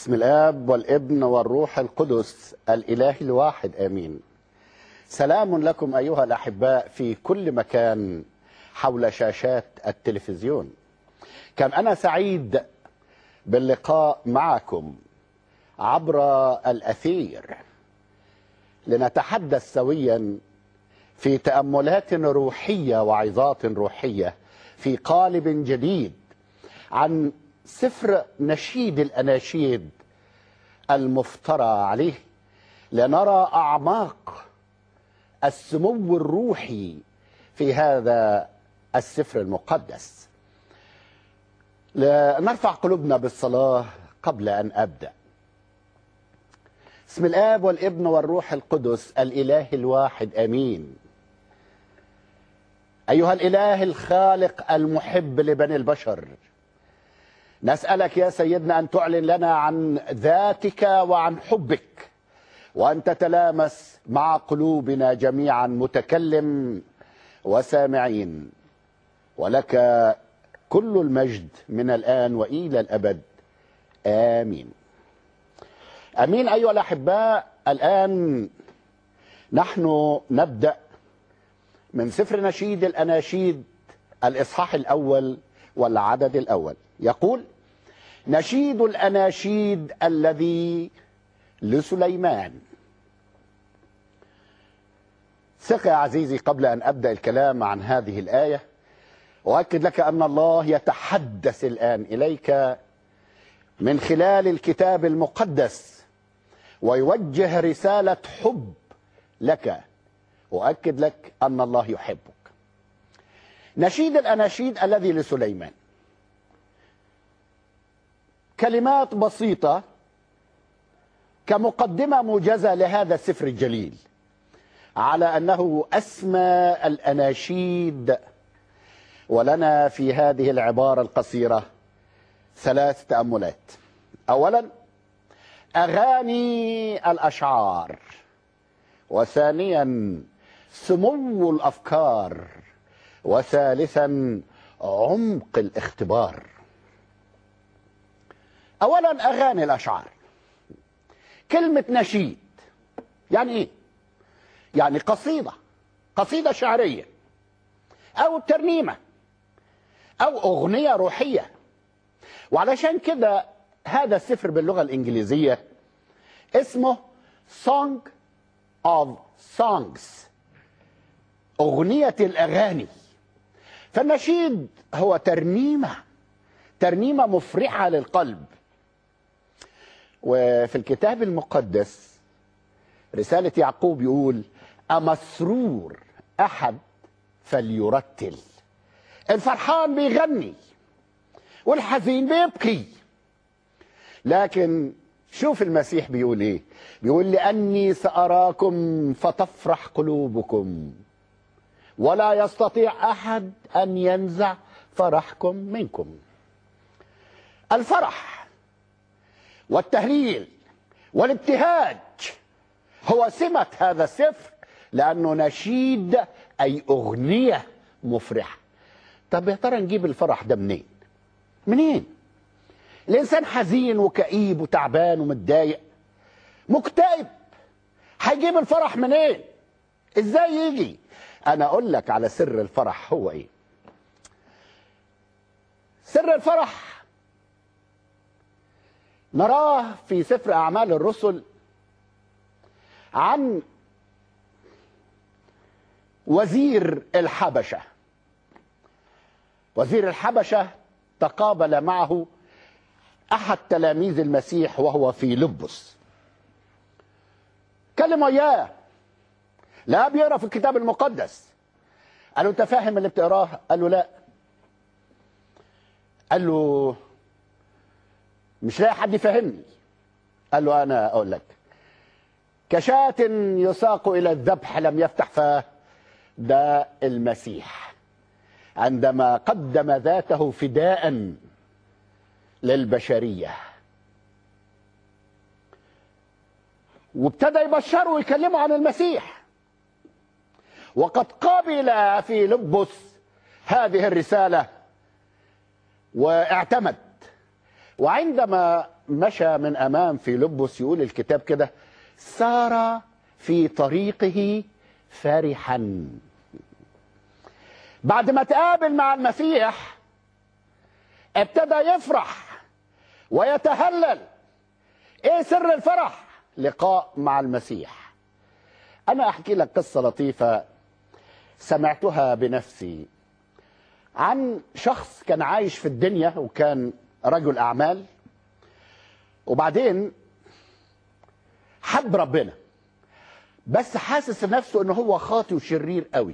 بسم الاب والابن والروح القدس الاله الواحد امين سلام لكم ايها الاحباء في كل مكان حول شاشات التلفزيون كم انا سعيد باللقاء معكم عبر الاثير لنتحدث سويا في تاملات روحيه وعظات روحيه في قالب جديد عن سفر نشيد الاناشيد المفترى عليه لنرى اعماق السمو الروحي في هذا السفر المقدس لنرفع قلوبنا بالصلاه قبل ان ابدا بسم الاب والابن والروح القدس الاله الواحد امين ايها الاله الخالق المحب لبني البشر نسألك يا سيدنا أن تعلن لنا عن ذاتك وعن حبك وأن تتلامس مع قلوبنا جميعا متكلم وسامعين ولك كل المجد من الآن وإلى الأبد آمين أمين أيها الأحباء الآن نحن نبدأ من سفر نشيد الأناشيد الإصحاح الأول والعدد الأول يقول نشيد الأناشيد الذي لسليمان ثق يا عزيزي قبل أن أبدأ الكلام عن هذه الآية أؤكد لك أن الله يتحدث الآن إليك من خلال الكتاب المقدس ويوجه رسالة حب لك أؤكد لك أن الله يحبك نشيد الأناشيد الذي لسليمان كلمات بسيطة كمقدمة موجزة لهذا السفر الجليل على أنه أسمى الأناشيد ولنا في هذه العبارة القصيرة ثلاث تأملات أولا أغاني الأشعار وثانيا سمو الأفكار وثالثا عمق الاختبار اولا اغاني الاشعار كلمه نشيد يعني ايه يعني قصيده قصيده شعريه او ترنيمه او اغنيه روحيه وعلشان كده هذا السفر باللغه الانجليزيه اسمه Song of Songs اغنيه الاغاني فالنشيد هو ترنيمه ترنيمه مفرحه للقلب وفي الكتاب المقدس رسالة يعقوب يقول أمسرور أحد فليرتل الفرحان بيغني والحزين بيبكي لكن شوف المسيح بيقول ايه بيقول لأني سأراكم فتفرح قلوبكم ولا يستطيع أحد أن ينزع فرحكم منكم الفرح والتهليل والابتهاج هو سمة هذا السفر لأنه نشيد أي أغنية مفرحة طب يا ترى نجيب الفرح ده منين منين الإنسان حزين وكئيب وتعبان ومتضايق مكتئب هيجيب الفرح منين ازاي يجي انا اقول لك على سر الفرح هو ايه سر الفرح نراه في سفر أعمال الرسل عن وزير الحبشة وزير الحبشة تقابل معه أحد تلاميذ المسيح وهو في لبس كلم إياه لا بيقرا في الكتاب المقدس قال له انت فاهم اللي بتقراه قال له لا قال له مش لاقي حد يفهمني قال له انا اقول لك كشاة يساق الى الذبح لم يفتح فاه ده المسيح عندما قدم ذاته فداء للبشريه وابتدى يبشروا ويكلموا عن المسيح وقد قبل في لبس هذه الرساله واعتمد وعندما مشى من امام في لبس يقول الكتاب كده سار في طريقه فرحا بعد ما تقابل مع المسيح ابتدى يفرح ويتهلل ايه سر الفرح لقاء مع المسيح انا احكي لك قصه لطيفه سمعتها بنفسي عن شخص كان عايش في الدنيا وكان رجل اعمال وبعدين حب ربنا بس حاسس نفسه ان هو خاطي وشرير قوي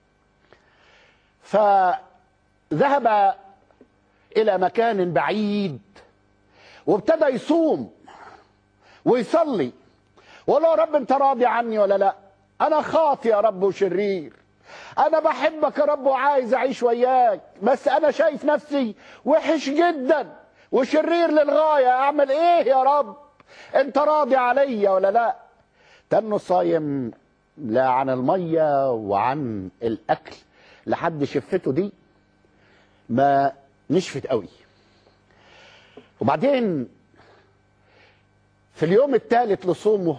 فذهب الى مكان بعيد وابتدى يصوم ويصلي وقال له يا رب انت راضي عني ولا لا انا خاطي يا رب وشرير انا بحبك يا رب وعايز اعيش وياك بس انا شايف نفسي وحش جدا وشرير للغايه اعمل ايه يا رب انت راضي عليا ولا لا تنه صايم لا عن الميه وعن الاكل لحد شفته دي ما نشفت قوي وبعدين في اليوم الثالث لصومه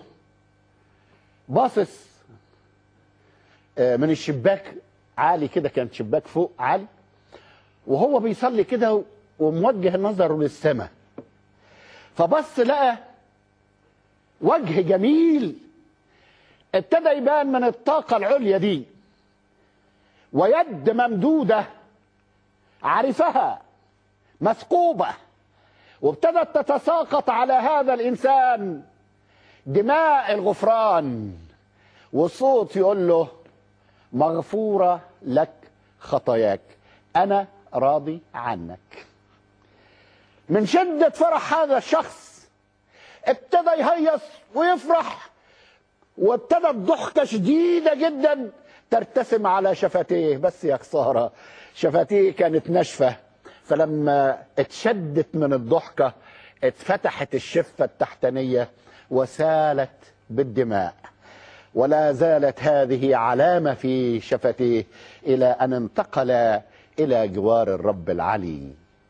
باصص من الشباك عالي كده كان شباك فوق عالي وهو بيصلي كده وموجه نظره للسماء فبص لقى وجه جميل ابتدى يبان من الطاقة العليا دي ويد ممدودة عرفها مثقوبة وابتدت تتساقط على هذا الإنسان دماء الغفران وصوت يقول له مغفورة لك خطاياك أنا راضي عنك من شدة فرح هذا الشخص ابتدى يهيص ويفرح وابتدت ضحكة شديدة جدا ترتسم على شفتيه بس يا خسارة شفتيه كانت ناشفة فلما اتشدت من الضحكة اتفتحت الشفة التحتانية وسالت بالدماء ولا زالت هذه علامة في شفتيه إلى أن انتقل إلى جوار الرب العلي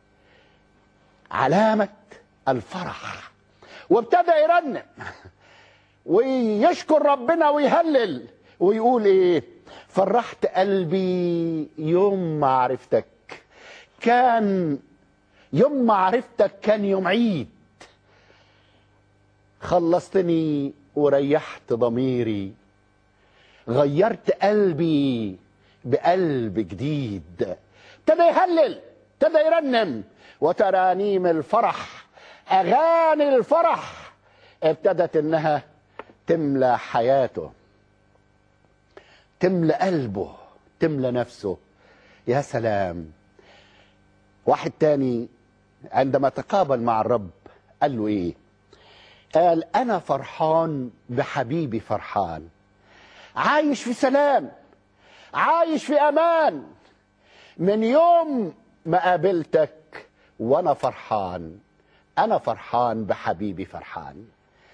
علامة الفرح وابتدى يرنم ويشكر ربنا ويهلل ويقول ايه فرحت قلبي يوم ما عرفتك كان يوم ما عرفتك كان يوم عيد خلصتني وريحت ضميري غيرت قلبي بقلب جديد ابتدى يهلل ابتدى يرنم وترانيم الفرح اغاني الفرح ابتدت انها تملى حياته تملى قلبه تملى نفسه يا سلام واحد تاني عندما تقابل مع الرب قال له ايه قال انا فرحان بحبيبي فرحان عايش في سلام عايش في امان من يوم ما قابلتك وانا فرحان انا فرحان بحبيبي فرحان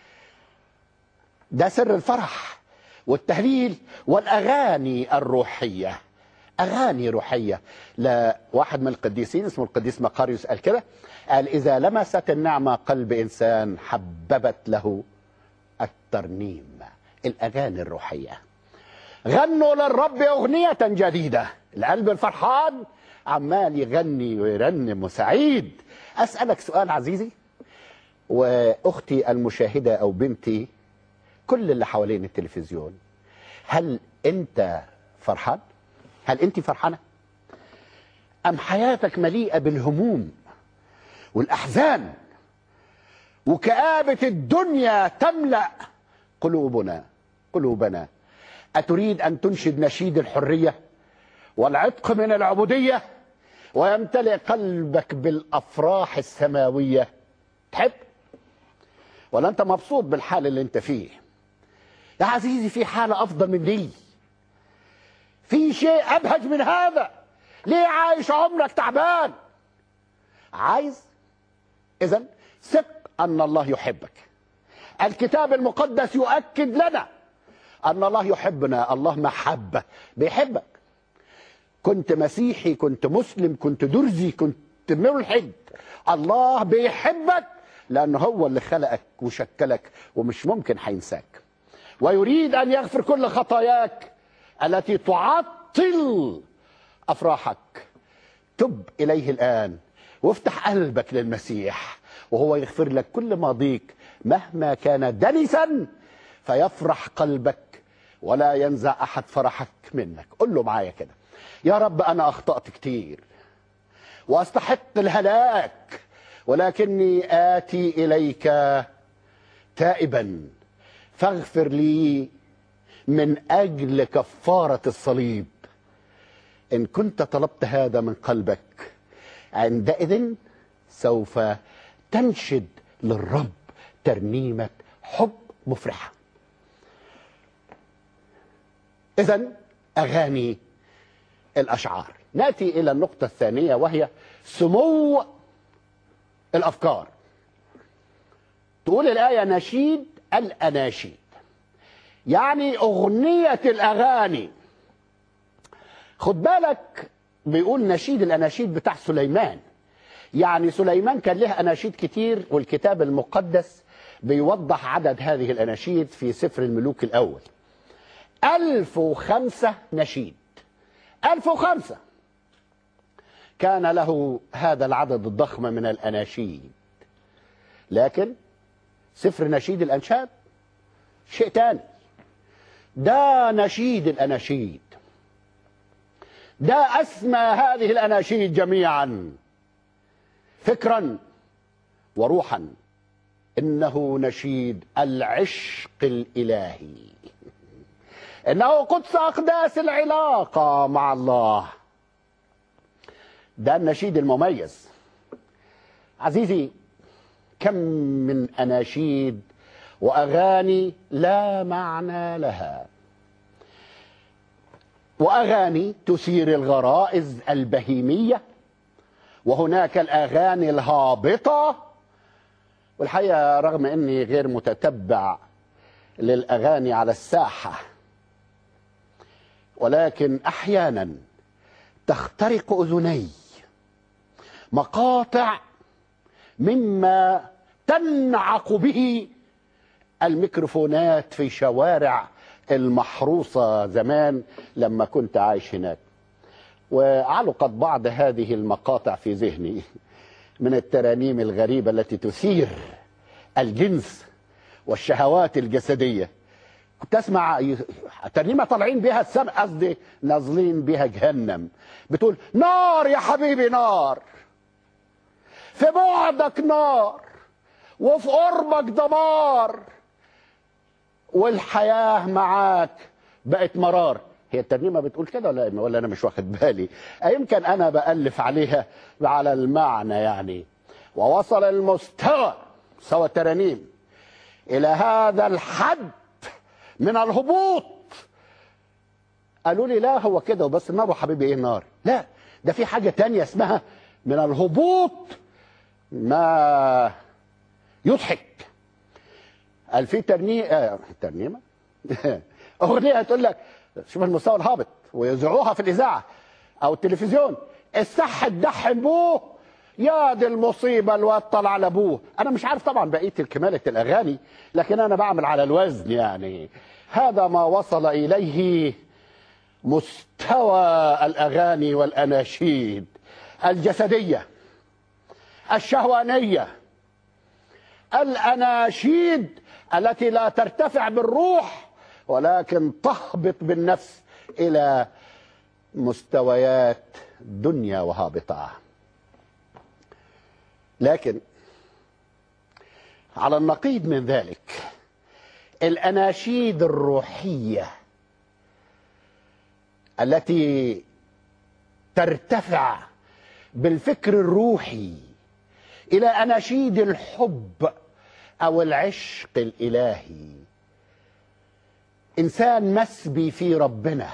ده سر الفرح والتهليل والاغاني الروحيه اغاني روحيه لواحد من القديسين اسمه القديس مقاريوس قال كده قال اذا لمست النعمه قلب انسان حببت له الترنيم الاغاني الروحيه غنوا للرب اغنيه جديده القلب الفرحان عمال يغني ويرنم وسعيد اسالك سؤال عزيزي واختي المشاهده او بنتي كل اللي حوالين التلفزيون هل انت فرحان هل انت فرحانه ام حياتك مليئه بالهموم والاحزان وكابه الدنيا تملا قلوبنا قلوبنا اتريد ان تنشد نشيد الحريه والعتق من العبوديه ويمتلئ قلبك بالافراح السماويه تحب ولا انت مبسوط بالحال اللي انت فيه يا عزيزي في حاله افضل من دي في شيء ابهج من هذا ليه عايش عمرك تعبان عايز اذا ثق ان الله يحبك الكتاب المقدس يؤكد لنا ان الله يحبنا الله محبه بيحبك كنت مسيحي كنت مسلم كنت درزي كنت ملحد الله بيحبك لأنه هو اللي خلقك وشكلك ومش ممكن هينساك ويريد أن يغفر كل خطاياك التي تعطل أفراحك تب إليه الآن وافتح قلبك للمسيح وهو يغفر لك كل ماضيك مهما كان دنسا فيفرح قلبك ولا ينزع أحد فرحك منك قل له معايا كده يا رب أنا أخطأت كتير واستحق الهلاك ولكني آتي إليك تائبا فاغفر لي من أجل كفارة الصليب إن كنت طلبت هذا من قلبك عندئذ سوف تنشد للرب ترنيمة حب مفرحة إذا أغاني الأشعار نأتي إلى النقطة الثانية وهي سمو الأفكار تقول الآية نشيد الأناشيد يعني أغنية الأغاني خد بالك بيقول نشيد الأناشيد بتاع سليمان يعني سليمان كان له أناشيد كتير والكتاب المقدس بيوضح عدد هذه الأناشيد في سفر الملوك الأول ألف وخمسة نشيد ألف وخمسة كان له هذا العدد الضخم من الأناشيد لكن سفر نشيد الأنشاد شيء تاني ده نشيد الأناشيد ده أسمى هذه الأناشيد جميعا فكرا وروحا إنه نشيد العشق الإلهي إنه قدس أقداس العلاقة مع الله ده النشيد المميز عزيزي كم من أناشيد وأغاني لا معنى لها وأغاني تثير الغرائز البهيمية وهناك الأغاني الهابطة والحقيقة رغم أني غير متتبع للأغاني على الساحة ولكن أحيانا تخترق أذني مقاطع مما تنعق به الميكروفونات في شوارع المحروسة زمان لما كنت عايش هناك وعلقت بعض هذه المقاطع في ذهني من الترانيم الغريبة التي تثير الجنس والشهوات الجسدية كنت اسمع ترنيمه طالعين بيها السماء قصدي نازلين بيها جهنم بتقول نار يا حبيبي نار في بعدك نار وفي قربك دمار والحياه معاك بقت مرار هي الترنيمه بتقول كده ولا ولا انا مش واخد بالي يمكن انا بالف عليها على المعنى يعني ووصل المستوى سوى الترانيم الى هذا الحد من الهبوط قالوا لي لا هو كده وبس النار وحبيبي ايه النار لا ده في حاجة تانية اسمها من الهبوط ما يضحك قال في ترنيمة آه ترنيمة أغنية تقول لك شوف المستوى الهابط ويذيعوها في الإذاعة أو التلفزيون الصح تدحم بوه يا دي المصيبة الواد طلع على ابوه انا مش عارف طبعا بقية كمالة الاغاني لكن انا بعمل على الوزن يعني هذا ما وصل اليه مستوى الاغاني والاناشيد الجسدية الشهوانية الاناشيد التي لا ترتفع بالروح ولكن تهبط بالنفس الى مستويات دنيا وهابطه لكن على النقيض من ذلك الاناشيد الروحيه التي ترتفع بالفكر الروحي الى اناشيد الحب او العشق الالهي انسان مسبي في ربنا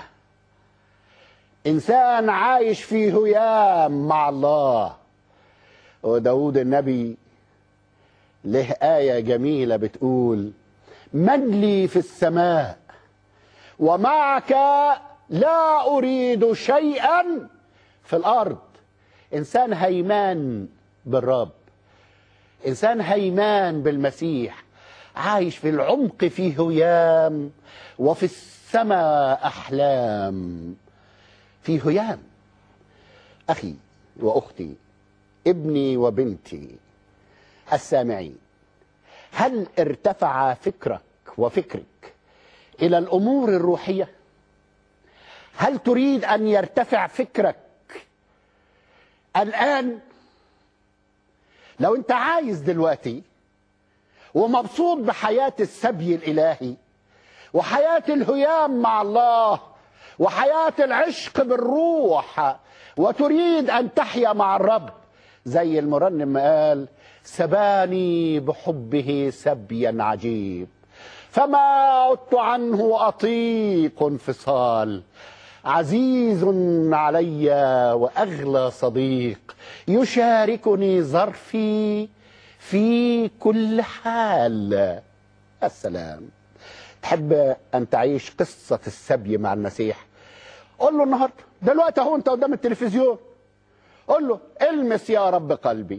انسان عايش في هيام مع الله وداود النبي له آية جميلة بتقول من لي في السماء ومعك لا أريد شيئا في الأرض إنسان هيمان بالرب إنسان هيمان بالمسيح عايش في العمق في هيام وفي السماء أحلام في هيام أخي وأختي ابني وبنتي السامعين هل ارتفع فكرك وفكرك إلى الأمور الروحية هل تريد أن يرتفع فكرك الآن لو أنت عايز دلوقتي ومبسوط بحياة السبي الإلهي وحياة الهيام مع الله وحياة العشق بالروح وتريد أن تحيا مع الرب زي المرنم ما قال سباني بحبه سبيا عجيب فما عدت عنه أطيق انفصال عزيز علي وأغلى صديق يشاركني ظرفي في كل حال السلام تحب أن تعيش قصة السبي مع المسيح قول له النهاردة دلوقتي اهو انت قدام التلفزيون قول له المس يا رب قلبي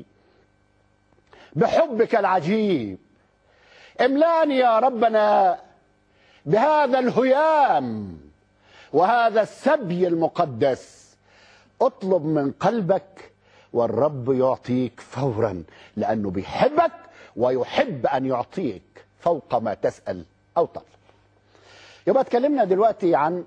بحبك العجيب املاني يا ربنا بهذا الهيام وهذا السبي المقدس اطلب من قلبك والرب يعطيك فورا لانه بيحبك ويحب ان يعطيك فوق ما تسال او تطلب يبقى اتكلمنا دلوقتي عن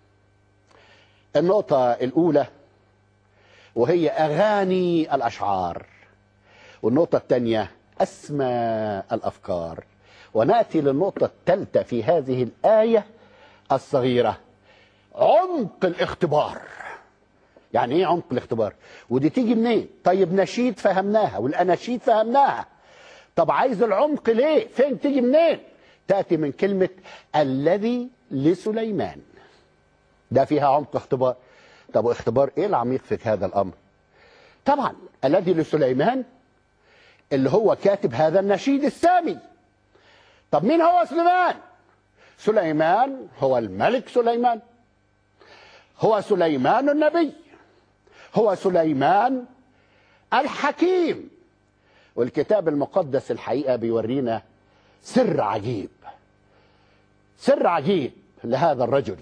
النقطه الاولى وهي اغاني الاشعار والنقطه الثانيه اسمى الافكار وناتي للنقطه الثالثه في هذه الايه الصغيره عمق الاختبار يعني ايه عمق الاختبار ودي تيجي منين طيب نشيد فهمناها والاناشيد فهمناها طب عايز العمق ليه فين تيجي منين تاتي من كلمه الذي لسليمان ده فيها عمق اختبار طب واختبار ايه العميق في هذا الامر طبعا الذي لسليمان اللي هو كاتب هذا النشيد السامي طب مين هو سليمان سليمان هو الملك سليمان هو سليمان النبي هو سليمان الحكيم والكتاب المقدس الحقيقه بيورينا سر عجيب سر عجيب لهذا الرجل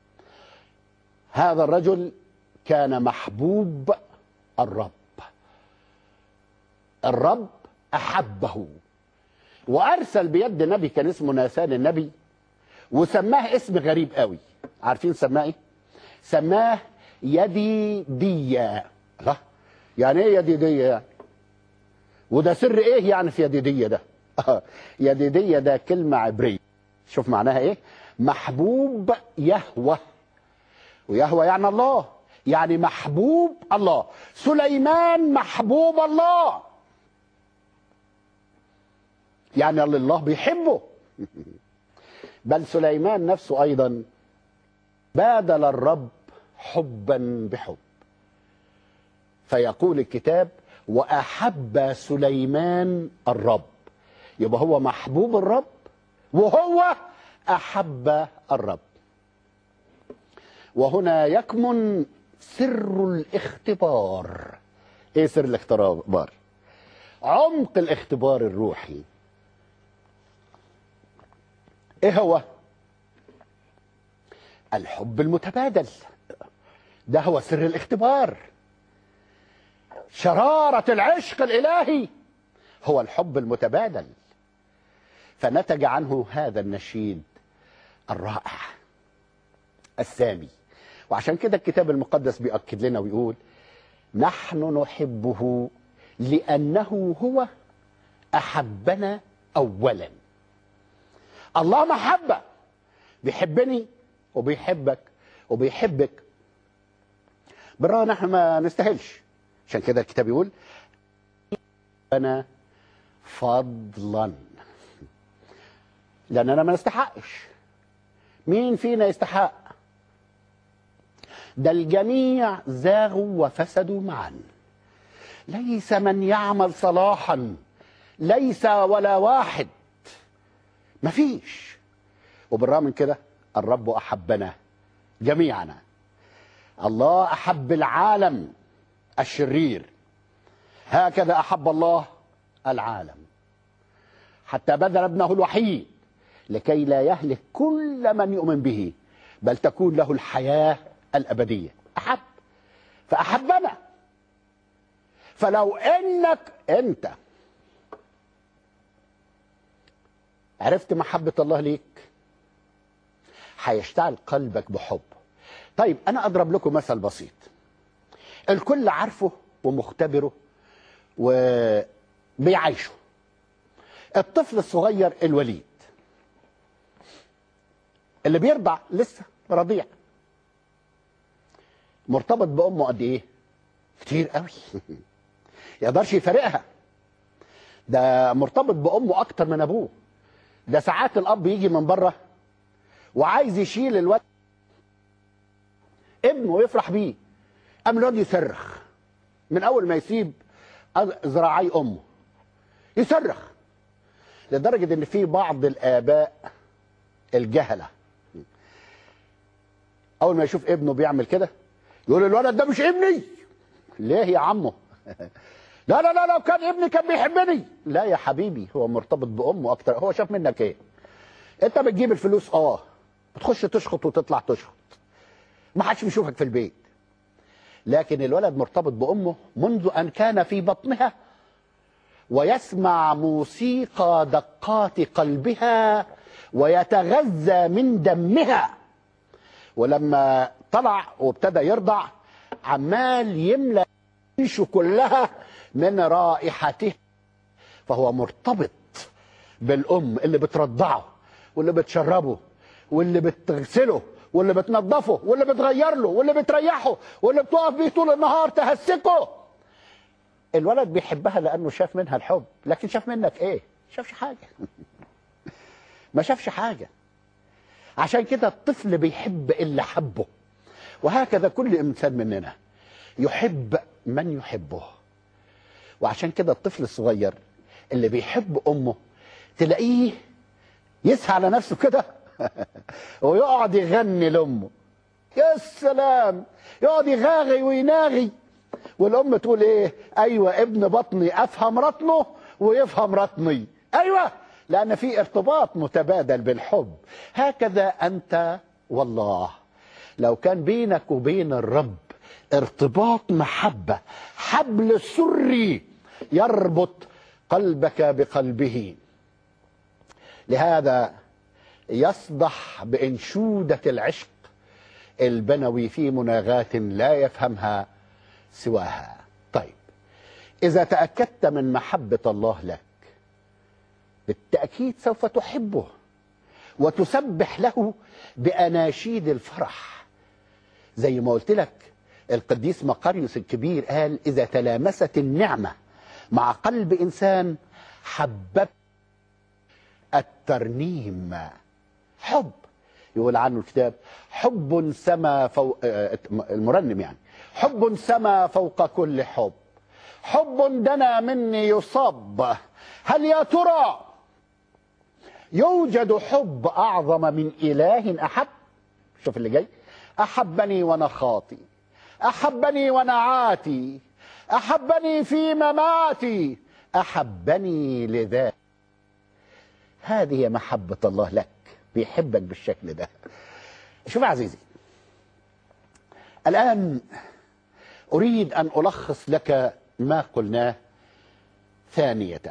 هذا الرجل كان محبوب الرب الرب احبه وارسل بيد نبي كان اسمه ناسان النبي وسماه اسم غريب قوي عارفين سماه ايه سماه يدي دية الله يعني ايه يدي دية يعني وده سر ايه يعني في يدي دية ده يدي دية ده كلمة عبرية شوف معناها ايه محبوب يهوى ويهوى يعني الله يعني محبوب الله سليمان محبوب الله يعني اللي الله بيحبه بل سليمان نفسه ايضا بادل الرب حبا بحب فيقول الكتاب واحب سليمان الرب يبقى هو محبوب الرب وهو احب الرب وهنا يكمن سر الاختبار ايه سر الاختبار عمق الاختبار الروحي ايه هو الحب المتبادل ده هو سر الاختبار شرارة العشق الإلهي هو الحب المتبادل فنتج عنه هذا النشيد الرائع السامي وعشان كده الكتاب المقدس بيأكد لنا ويقول نحن نحبه لأنه هو أحبنا أولا الله محبة بيحبني وبيحبك وبيحبك بالرغم نحن ما نستاهلش عشان كده الكتاب يقول أنا فضلا لأننا ما نستحقش مين فينا يستحق ده الجميع زاغوا وفسدوا معا ليس من يعمل صلاحا ليس ولا واحد مفيش وبالرغم من كده الرب احبنا جميعنا الله احب العالم الشرير هكذا احب الله العالم حتى بذل ابنه الوحيد لكي لا يهلك كل من يؤمن به بل تكون له الحياة الأبدية أحب فأحبنا فلو انك انت عرفت محبة الله ليك هيشتعل قلبك بحب طيب انا اضرب لكم مثل بسيط الكل عارفه ومختبره وبيعيشه الطفل الصغير الوليد اللي بيرضع لسه رضيع مرتبط بامه قد ايه كتير قوي يقدرش يفارقها ده مرتبط بامه اكتر من ابوه ده ساعات الاب يجي من بره وعايز يشيل الولد ابنه ويفرح بيه قام الواد يصرخ من اول ما يسيب ذراعي امه يصرخ لدرجه ان في بعض الاباء الجهله اول ما يشوف ابنه بيعمل كده يقول الولد ده مش ابني ليه يا عمه لا لا لا لو كان ابني كان بيحبني لا يا حبيبي هو مرتبط بامه اكتر هو شاف منك ايه انت بتجيب الفلوس اه بتخش تشخط وتطلع تشخط ما حدش بيشوفك في البيت لكن الولد مرتبط بامه منذ ان كان في بطنها ويسمع موسيقى دقات قلبها ويتغذى من دمها ولما طلع وابتدى يرضع عمال يملى عيشه كلها من رائحته فهو مرتبط بالام اللي بترضعه واللي بتشربه واللي بتغسله واللي بتنظفه واللي بتغير له واللي بتريحه واللي بتقف بيه طول النهار تهسكه الولد بيحبها لانه شاف منها الحب لكن شاف منك ايه شافش حاجه ما شافش حاجه عشان كده الطفل بيحب اللي حبه وهكذا كل انسان مننا يحب من يحبه وعشان كده الطفل الصغير اللي بيحب امه تلاقيه يسعى على نفسه كده ويقعد يغني لامه يا سلام يقعد يغاغي ويناغي والام تقول ايه ايوه ابن بطني افهم رطنه ويفهم رطني ايوه لان في ارتباط متبادل بالحب هكذا انت والله لو كان بينك وبين الرب ارتباط محبه حبل سري يربط قلبك بقلبه لهذا يصدح بانشوده العشق البنوي في مناغات لا يفهمها سواها طيب اذا تاكدت من محبه الله لك بالتاكيد سوف تحبه وتسبح له باناشيد الفرح زي ما قلت لك القديس مقاريوس الكبير قال اذا تلامست النعمه مع قلب انسان حببت الترنيم حب يقول عنه الكتاب حب سما فوق المرنم يعني حب سما فوق كل حب حب دنا مني يصاب هل يا ترى يوجد حب اعظم من اله احب شوف اللي جاي احبني وانا خاطي احبني وانا عاتي احبني في مماتي احبني لذات هذه محبه الله لك بيحبك بالشكل ده شوف يا عزيزي الآن أريد أن ألخص لك ما قلناه ثانية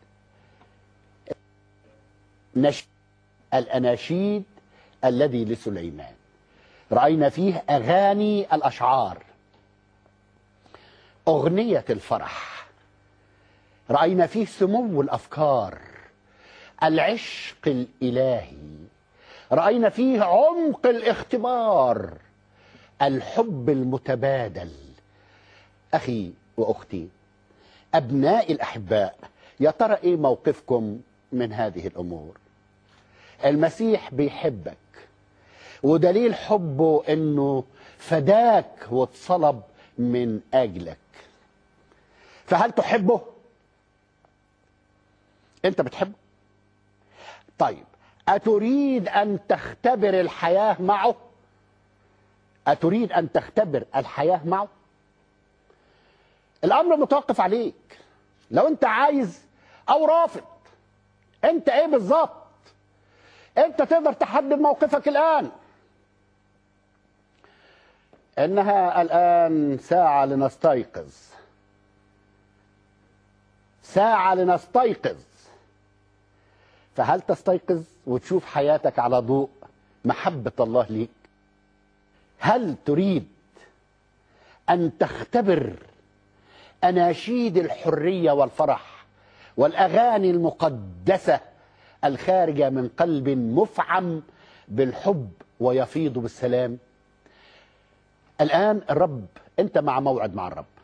نش... الأناشيد الذي لسليمان رأينا فيه أغاني الأشعار أغنية الفرح رأينا فيه سمو الأفكار العشق الإلهي رأينا فيه عمق الاختبار الحب المتبادل أخي وأختي أبنائي الأحباء يا ترى إيه موقفكم من هذه الأمور المسيح بيحبك ودليل حبه أنه فداك واتصلب من أجلك فهل تحبه أنت بتحبه طيب أتريد أن تختبر الحياة معه؟ أتريد أن تختبر الحياة معه؟ الأمر متوقف عليك لو أنت عايز او رافض انت ايه بالظبط انت تقدر تحدد موقفك الان انها الان ساعه لنستيقظ ساعه لنستيقظ فهل تستيقظ وتشوف حياتك على ضوء محبه الله ليك هل تريد ان تختبر اناشيد الحريه والفرح والاغاني المقدسه الخارجه من قلب مفعم بالحب ويفيض بالسلام الان الرب انت مع موعد مع الرب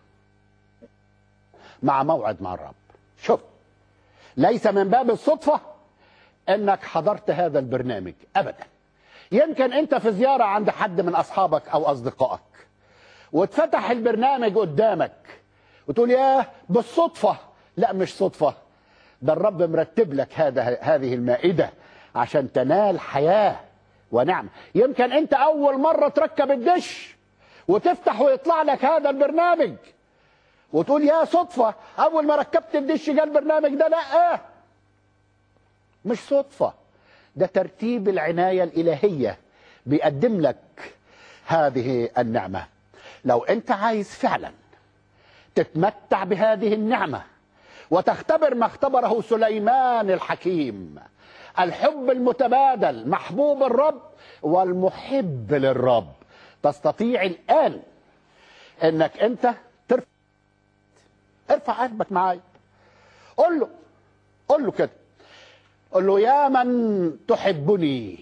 مع موعد مع الرب شوف ليس من باب الصدفه انك حضرت هذا البرنامج ابدا يمكن انت في زياره عند حد من اصحابك او اصدقائك واتفتح البرنامج قدامك وتقول ياه بالصدفه لا مش صدفه ده الرب مرتب لك هذا هذه المائده عشان تنال حياه ونعمه يمكن انت اول مره تركب الدش وتفتح ويطلع لك هذا البرنامج وتقول يا صدفه اول ما ركبت الدش جه البرنامج ده لا مش صدفه ده ترتيب العنايه الالهيه بيقدم لك هذه النعمه لو انت عايز فعلا تتمتع بهذه النعمه وتختبر ما اختبره سليمان الحكيم الحب المتبادل محبوب الرب والمحب للرب تستطيع الان انك انت ترفع ارفع قلبك معايا قول له قول له كده قل له يا من تحبني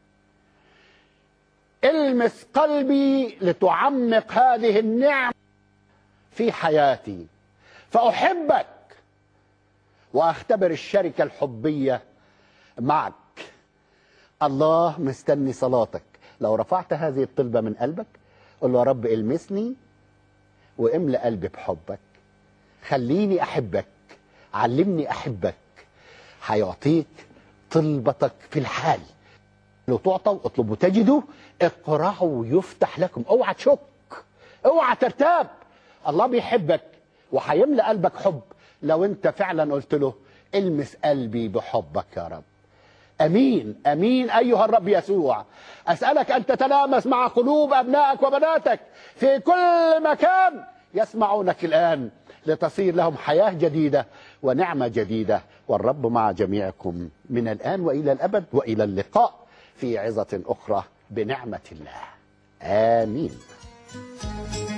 المس قلبي لتعمق هذه النعمة في حياتي فأحبك وأختبر الشركة الحبية معك الله مستني صلاتك لو رفعت هذه الطلبة من قلبك قل له يا رب المسني واملأ قلبي بحبك خليني أحبك علمني أحبك هيعطيك طلبتك في الحال لو تعطوا اطلبوا تجدوا اقرعوا يفتح لكم اوعى تشك اوعى ترتاب الله بيحبك وهيملأ قلبك حب لو انت فعلا قلت له المس قلبي بحبك يا رب امين امين ايها الرب يسوع اسالك ان تتلامس مع قلوب ابنائك وبناتك في كل مكان يسمعونك الان لتصير لهم حياه جديده ونعمه جديده والرب مع جميعكم من الان والى الابد والى اللقاء في عظه اخرى بنعمه الله امين